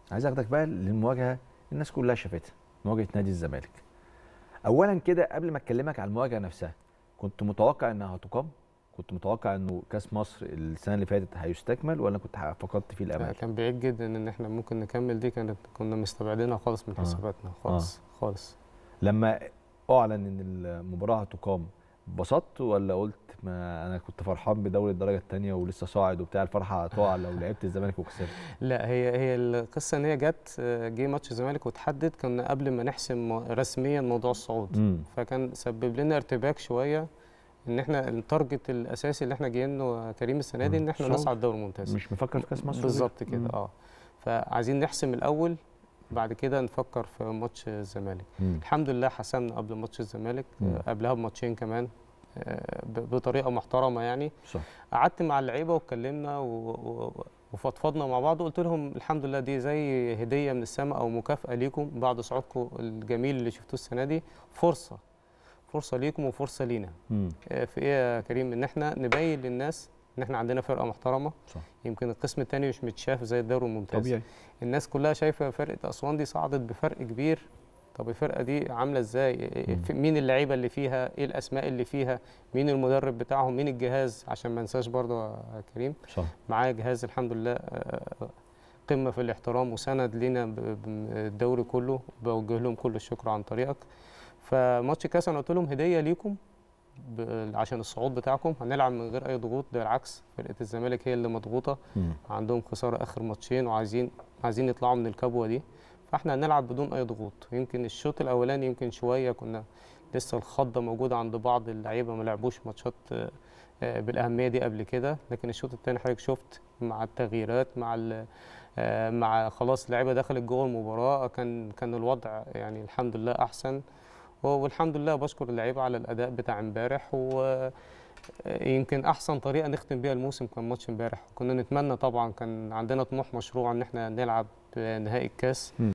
عايز اخدك بقى للمواجهه الناس كلها شافتها مواجهه نادي الزمالك اولا كده قبل ما اكلمك على المواجهه نفسها كنت متوقع انها هتقام كنت متوقع انه كاس مصر السنه اللي فاتت هيستكمل ولا كنت فقدت فيه الامل كان بعيد جدا ان احنا ممكن نكمل دي كانت كنا مستبعدينها خالص من آه. حساباتنا خالص خالص لما اعلن ان المباراه هتقام اتبسطت ولا قلت ما انا كنت فرحان بدوري الدرجه الثانيه ولسه صاعد وبتاع الفرحه هتقع لو لعبت الزمالك وخسرت لا هي هي القصه ان هي جت آه، جه ماتش الزمالك وتحدد كنا قبل ما نحسم م- رسميا موضوع الصعود امم فكان سبب لنا ارتباك شويه ان احنا التارجت الاساسي اللي احنا جايين له كريم السنه دي مم. ان احنا صعود. نصعد دوري ممتاز مش مفكر في كاس مصر بالظبط مم. كده اه فعايزين نحسم الاول بعد كده نفكر في ماتش الزمالك مم. الحمد لله حسمنا قبل ماتش الزمالك مم. آه، قبلها بماتشين كمان آه، ب- بطريقه محترمه يعني صح قعدت مع اللعيبه واتكلمنا و- و- وفضفضنا مع بعض وقلت لهم الحمد لله دي زي هديه من السماء او مكافاه ليكم بعد صعودكم الجميل اللي شفتوه السنه دي فرصه فرصه ليكم وفرصه لينا مم. آه، في ايه يا كريم ان احنا نبين للناس ان احنا عندنا فرقه محترمه صح يمكن القسم الثاني مش متشاف زي الدوري الممتاز طبيعي الناس كلها شايفه فرقه اسوان دي صعدت بفرق كبير طب الفرقه دي عامله ازاي إيه- مم. في- مين اللعيبه اللي فيها ايه الاسماء اللي فيها مين المدرب بتاعهم مين الجهاز عشان ما ننساش برضه يا كريم صح معايا جهاز الحمد لله آه، قمه في الاحترام وسند لينا ب- ب- الدوري كله بوجه لهم كل الشكر عن طريقك فماتش كاس انا قلت لهم هديه ليكم ب- عشان الصعود بتاعكم هنلعب من غير اي ضغوط ده العكس فرقه الزمالك هي اللي مضغوطه مم. عندهم خساره اخر ماتشين وعايزين عايزين يطلعوا من الكبوه دي فاحنا هنلعب بدون اي ضغوط يمكن الشوط الاولاني يمكن شويه كنا لسه الخضه موجوده عند بعض اللعيبه ما لعبوش ماتشات آه، آه، بالاهميه دي قبل كده لكن الشوط الثاني حضرتك شفت مع التغييرات مع ال- آه، مع خلاص اللعيبه دخلت جوه المباراه كان كان الوضع يعني الحمد لله احسن والحمد لله بشكر اللعيبه على الاداء بتاع امبارح و يمكن احسن طريقه نختم بيها الموسم كان ماتش امبارح كنا نتمنى طبعا كان عندنا طموح مشروع ان احنا نلعب نهائي الكاس